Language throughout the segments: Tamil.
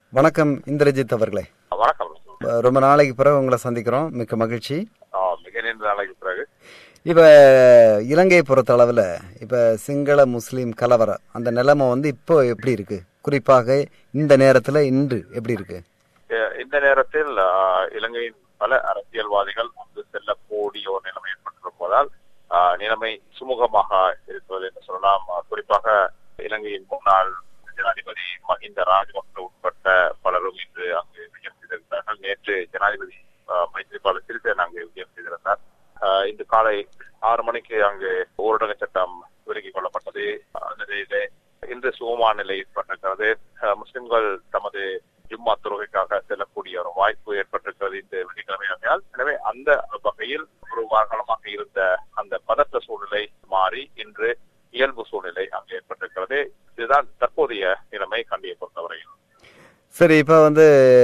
வணக்கம் இந்திரஜித் அவர்களே வணக்கம் அஹ் ரொம்ப நாளைக்கு பிறகு உங்களை சந்திக்கிறோம் மிக்க மகிழ்ச்சி ஆ, மிக நீண்ட நாளைக்கு பிறகு இப்ப இலங்கையை பொறுத்த அளவுல இப்ப சிங்கள முஸ்லீம் கலவரம் அந்த நிலைமை வந்து இப்போ எப்படி இருக்கு குறிப்பாக இந்த நேரத்துல இன்று எப்படி இருக்கு எ- இந்த நேரத்தில் ஆ, இலங்கையின் பல அரசியல்வாதிகள் அங்கு செல்லக்கூடிய ஒரு நிலைமை ஏற்பட்டிருப்பதால் ஆ, நிலைமை சுமூகமாக இருக்கிறது என்று சொல்லலாம் ஆ, குறிப்பாக இலங்கையின் முன்னாள் ஜனாதிபதி மஹிந்த ராஜபக்ச உட்பட்ட பலரும் இன்று அங்கு விஜயம் செய்திருந்தார்கள் நேற்று ஜனாதிபதி ஆ, மைத்ரிபால சிறிசேன அங்கு விஜயம் செய்திருந்தார் ஆ, இன்று காலை ஆறு மணிக்கு அங்கு ஊரடங்கு சட்டம் விலக்கிக் கொள்ளப்பட்டது அந்த நிலையிலே இன்று சுகமான நிலை ஏற்பட்டிருக்கிறது அஹ் முஸ்லிம்கள் தமது ஜும்மா தொழுகைக்காக செல்லக்கூடிய ஒரு வாய்ப்பு ஏற்பட்டிருக்கிறது இந்த வெள்ளிக்கிழமையால் எனவே அந்த வகையில் ஒரு வாரகாலமாக இருந்த அந்த பதற்ற சூழ்நிலை மாறி இன்று இயல்பு சூழ்நிலை அங்கு ஏற்பட்டிருக்கிறது இதுதான் தற்போதைய நிலைமை கண்டியை பொறுத்தவரையில் சரி இப்ப வந்து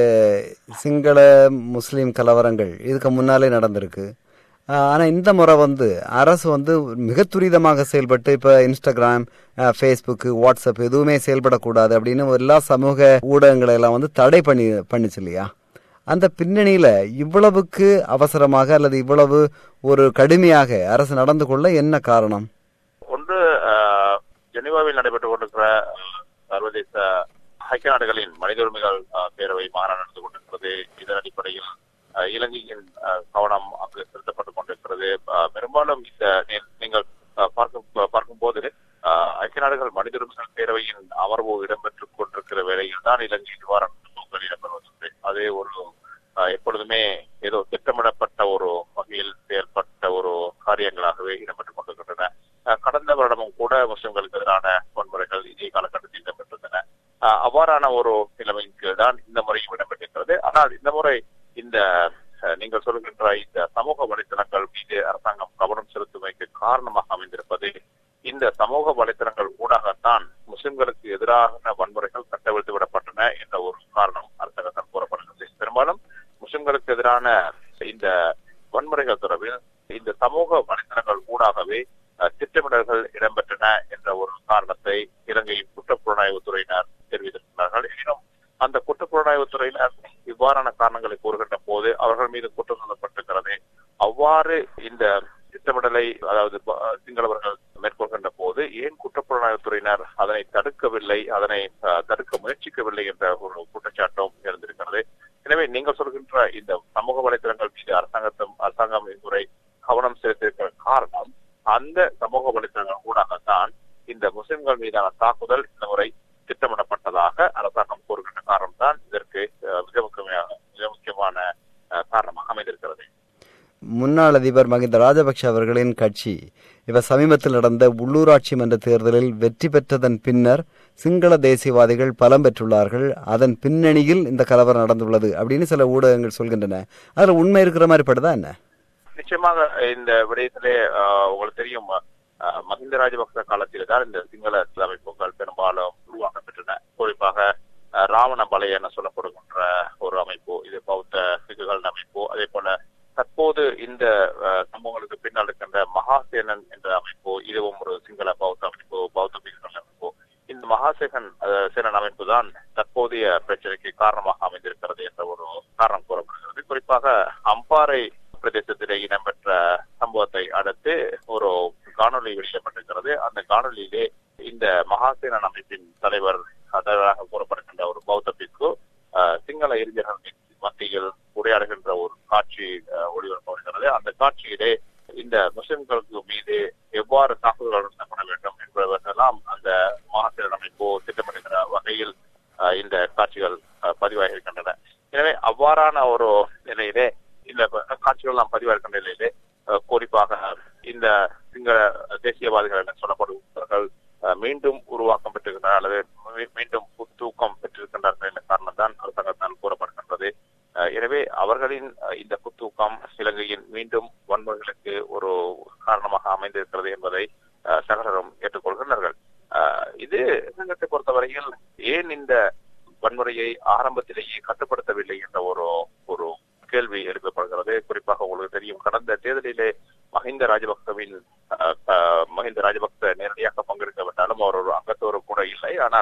சிங்கள முஸ்லீம் கலவரங்கள் இதுக்கு முன்னாலே நடந்திருக்கு ஆஹ் ஆனா இந்த முறை வந்து அரசு வந்து மிக துரிதமாக செயல்பட்டு இப்ப இன்ஸ்டாகிராம் ஃபேஸ்புக் வாட்ஸ்அப் எதுவுமே செயல்படக்கூடாது அப்படின்னு எல்லா சமூக ஊடகங்களை எல்லாம் வந்து தடை பண்ணி பண்ணுச்சு இல்லையா அந்த பின்னணியில இவ்வளவுக்கு அவசரமாக அல்லது இவ்வளவு ஒரு கடுமையாக அரசு நடந்து கொள்ள என்ன காரணம் ஒன்று அஹ், ஜெனீவாவில் நடைபெற்றுக் கொண்டிருக்கிற அஹ், சர்வதேச ஐக்கிய நாடுகளின் மனித உரிமைகள் அஹ், பேரவை மாநாடு நடந்து கொண்டிருக்கிறது இதன் அடிப்படையில் அஹ், இலங்கையின் அஹ், கவனம் அங்கு செலுத்தப்பட்டுக் கொண்டிருக்கிறது அஹ், பெரும்பாலும் இந்த நீ- நீங்கள் அஹ், பார்க்கும் பார்க்கும்போது அஹ், ஐக்கிய நாடுகள் மனித உரிமைகள் பேரவையின் அமர்வு இடம்பெற்றுக் கொண்டிருக்கிற வேளையில் தான் இலங்கை நிவாரண சம்பவங்கள் இடம்பெறுவதில்லை அதே ஒரு அஹ், எப்பொழுதுமே ஏதோ திட்டமிடப்பட்ட ஒரு வகையில் செயல்பட்ட ஒரு காரியங்களாகவே இடம்பெற்றுக் கொண்டிருக்கின்றன அஹ் கடந்த வருடமும் கூட முஸ்லிம்களுக்கு எதிரான வன்முறைகள் இதே காலகட்டத்தில் இடம்பெற்றிருந்தன அஹ் அவ்வாறான ஒரு நிலைமையின் கீழ் தான் இந்த முறையும் இடம்பெற்றிருக்கிறது ஆனால் இந்த முறை இந்த அஹ், நீங்கள் சொல்கின்ற இந்த சமூக வலைத்தளங்கள் மீது அரசாங்கம் கவனம் செலுத்துவதற்கு காரணமாக அமைந்திருப்பது இந்த சமூக வலைத்தளங்கள் ஊடாகத்தான் முஸ்லிம்களுக்கு எதிரான வன்முறைகள் கட்டவிழ்த்து விடப்பட்டன என்ற ஒரு காரணம் அரசாங்கத்தால் கூறப்படுகிறது பெரும்பாலும் முஸ்லிம்களுக்கு எதிரான இந்த வன்முறைகள் தொடர்பில் இந்த சமூக வலைத்தளங்கள் ஊடாகவே அஹ், திட்டமிடல்கள் இடம்பெற்றன என்ற ஒரு காரணத்தை இலங்கையின் குற்றப்புலனாய்வு துறையினர் தெரிவித்திருக்கிறார்கள் எனினும் அந்த குற்றப்புலனாய்வு துறையினர் இவ்வாறான காரணங்களை கூறுகின்ற போது அவர்கள் மீது குற்றம் சொல்லப்பட்டிருக்கிறது அவ்வாறு இந்த திட்டமிடலை அதாவது ப- சிங்களவர்கள் மேற்கொள்கின்ற போது ஏன் குற்றப்புலனாய்வு துறையினர் அதனை தடுக்கவில்லை அதனை அஹ், தடுக்க முயற்சிக்கவில்லை என்ற ஒரு குற்றச்சாட்டும் இருந்திருக்கிறது எனவே நீங்கள் சொல்கின்ற இந்த சமூக வலைத்தளங்கள் மீது அரசாங்கத்தும் அரசாங்கம் இம்முறை கவனம் செலுத்தியிருக்கிற காரணம் அந்த சமூக வலைத்தளங்கள் ஊடாகத்தான் இந்த முஸ்லிம்கள் மீதான தாக்குதல் இந்த முறை திட்டமிடப்பட்டதாக அரசாங்கம் கூறுகின்ற காரணம் தான் இதற்கு அஹ், மிக முக்கியமான மிக முக்கியமான அஹ், காரணமாக அமைந்திருக்கிறது முன்னாள் அதிபர் மகிந்த ராஜபக்ஷ அவர்களின் கட்சி இப்ப சமீபத்தில் நடந்த உள்ளூராட்சி மன்ற தேர்தலில் வெற்றி பெற்றதன் பின்னர் சிங்கள தேசியவாதிகள் பலம் பெற்றுள்ளார்கள் அதன் பின்னணியில் இந்த கலவரம் நடந்துள்ளது அப்படின்னு சில ஊடகங்கள் சொல்கின்றன அதுல உண்மை இருக்கிற மாதிரி படுதா என்ன நிச்சயமாக இந்த விடயத்திலே அஹ், உங்களுக்கு தெரியும் அஹ், மஹிந்த ராஜபக்ச காலத்தில் தான் இந்த சிங்கள அமைப்புகள் பெரும்பாலும் உருவாக்கப்பட்டன குறிப்பாக அஹ், ராவண பலை என சொல்லப்படுகின்ற ஒரு அமைப்பு இது பௌத்த சிக்குகள் அமைப்பு அதே போல தற்போது இந்த அஹ், சம்பவங்களுக்கு பின்னால் இருக்கின்ற மகாசேனன் என்ற அமைப்பு இதுவும் ஒரு சிங்கள பௌத்த அமைப்பு பௌத்த பிக்குகள் அமைப்பு இந்த மகாசேகன் அஹ், சேனன் அமைப்பு தான் தற்போதைய பிரச்சனைக்கு காரணமாக அமைந்திருக்கிறது என்ற ஒரு காரணம் கூறப்படுகிறது குறிப்பாக அம்பாறை பிரதேசத்திலே இடம்பெற்ற சம்பவத்தை அடுத்து ஒரு காணொலி வெளியிடப்பட்டிருக்கிறது அந்த காணொலியிலே இந்த மகாசேனன் அமைப்பின் தலைவர் தலைவராக கூறப்படுகின்ற ஒரு பௌத்த பிக்கு அஹ், சிங்கள இளைஞர்கள் மத்தியில் உரையாடுகின்ற ஒரு காட்சி அஹ், ஒளிபரப்பப்படுகிறது அந்த காட்சியிலே இந்த முஸ்லிம்களுக்கு மீது எவ்வாறு தாக்குதல்கள் நடத்தப்பட வேண்டும் என்பதெல்லாம் அந்த மகாசேனன் அமைப்பு திட்டமிடுகிற வகையில் அஹ், இந்த காட்சிகள் அஹ், பதிவாகி இருக்கின்றன எனவே அவ்வாறான ஒரு நிலையிலே இந்த காட்சிகள் எல்லாம் பதிவாகின்ற நிலையிலே அஹ், குறிப்பாக இந்த சிங்கள தேசியவாதிகள் என சொல்லப்படுபவர்கள் அஹ், மீண்டும் உருவாக்கம் பெற்றிருக்கின்றனர் அல்லது மீ- மீண்டும் புத்தூக்கம் பெற்றிருக்கின்றார்கள் என்ற காரணம் தான் அரசாங்கத்தால் கூறப்படுகின்றது அஹ், எனவே அவர்களின் அஹ், இந்த புத்தூக்கம் இலங்கையின் மீண்டும் வன்முறைகளுக்கு ஒரு காரணமாக அமைந்திருக்கிறது என்பதை அஹ், சகலரும் ஏற்றுக்கொள்கின்றார்கள் அஹ், இது அரசாங்கத்தை பொறுத்தவரையில் ஏன் இந்த வன்முறையை ஆரம்பத்திலேயே கட்டுப்படுத்தவில்லை என்ற ஒரு ஒரு கேள்வி எழுப்பப்படுகிறது குறிப்பாக உங்களுக்கு தெரியும் கடந்த தேர்தலிலே மஹிந்த ராஜபக்சவின் அஹ், அஹ், மஹிந்த ராஜபக்ச நேரடியாக பங்கெடுக்கவிட்டாலும் அவர் ஒரு அங்கத்தோரு கூட இல்லை ஆனால்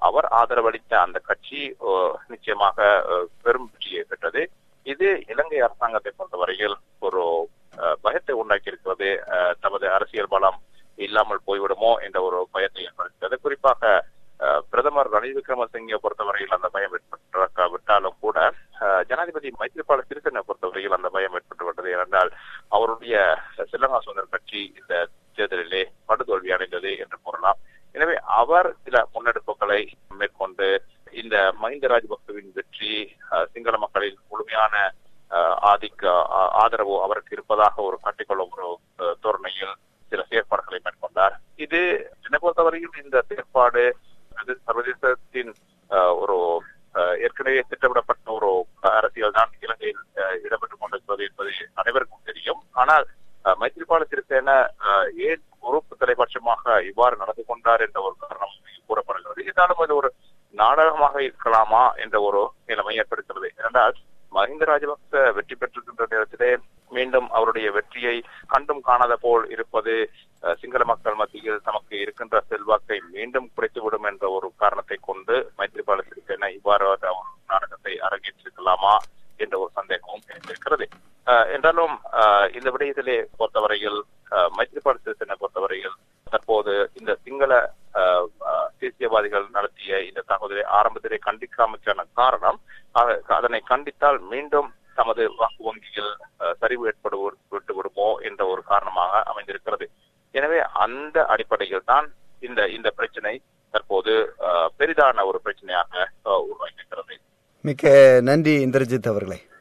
அவர் ஆதரவளித்த அந்த கட்சி அஹ், நிச்சயமாக அஹ், பெரும் வெற்றியை பெற்றது இது இலங்கை அரசாங்கத்தை பொறுத்தவரையில் ஒரு அஹ், பயத்தை உண்டாக்கி இருக்கிறது அஹ், தமது அரசியல் பலம் இல்லாமல் போய்விடுமோ என்ற ஒரு பயத்தை ஏற்படுத்தியது குறிப்பாக அஹ், பிரதமர் ரணில் விக்ரமசிங்கே பொறுத்தவரையில் அந்த பயம் ஏற்பட்டிருக்க விட்டாலும் கூட அஹ், ஜனாதிபதி மைத்ரிபால சிறிசேனை பொறுத்தவரையில் அந்த பயம் ஏற்பட்டு விட்டது ஏனென்றால் அவருடைய ஸ்ரீலங்கா சுதந்திர கட்சி இந்த தேர்தலிலே படுதோல்வி அடைந்தது என்று கூறலாம் எனவே அவர் சில முன்னெடுப்புகளை மேற்கொண்டு இந்த மஹிந்த ராஜபக்சவின் வெற்றி அஹ், சிங்கள மக்களின் முழுமையான அஹ், ஆதிக்க ஆ- ஆதரவு அவருக்கு இருப்பதாக ஒரு காட்டிக்கொள்ளும் ஒரு அஹ், தோரணையில் சில செயற்பாடுகளை மேற்கொண்டார் இது என்னை பொறுத்தவரையில் இந்த செயற்பாடு அது சர்வதேசத்தின் அஹ், ஒரு அஹ், ஏற்கனவே திட்டமிடப்பட்ட ஒரு அரசியல் தான் இலங்கையில் அஹ், இடம்பெற்றுக் கொண்டிருக்கிறது என்பது அனைவருக்கும் தெரியும் ஆனால் அஹ், மைத்ரிபால சிறிசேன அஹ், ஏன் உறுப்பு தலைபட்சமாக இவ்வாறு நடந்து கொண்டார் என்ற ஒரு காரணம் கூறப்படுகிறது இருந்தாலும் அது ஒரு நாடகமாக இருக்கலாமா என்ற ஒரு நிலைமை ஏற்படுகிறது ஏனென்றால் மஹிந்த ராஜபக்ச வெற்றி பெற்றிருக்கின்ற நேரத்திலே மீண்டும் அவருடைய வெற்றியை கண்டும் காணாத போல் இருப்பது அஹ், சிங்கள மக்கள் மத்தியில் தமக்கு இருக்கின்ற செல்வாக்கை மீண்டும் குறைத்துவிடும் என்ற ஒரு காரணத்தை கொண்டு மைத்ரிபால சிறிசேன இவ்வாறு ஒரு நாடகத்தை அரங்கேற்றிருக்கலாமா என்ற ஒரு சந்தேகமும் இருக்கிறது அஹ், என்றாலும் அஹ், இந்த விடயத்திலே பொறுத்தவரையில் அஹ், மைத்ரிபால சிறிசேனை பொறுத்தவரையில் தற்போது இந்த சிங்கள அஹ், அஹ், தேசியவாதிகள் நடத்திய இந்த தாக்குதலை ஆரம்பத்திலே கண்டிக்காமற்கான காரணம் அஹ், அதனை கண்டித்தால் மீண்டும் தமது வாக்கு வங்கியில் அஹ், சரிவு ஏற்படு விட்டு விடுமோ என்ற ஒரு காரணமாக அமைந்திருக்கிறது எனவே அந்த அடிப்படையில் தான் இந்த இந்த பிரச்சனை தற்போது அஹ், பெரிதான ஒரு பிரச்சனையாக அஹ், உருவாகியிருக்கிறது மிக்க நன்றி இந்திரஜித் அவர்களே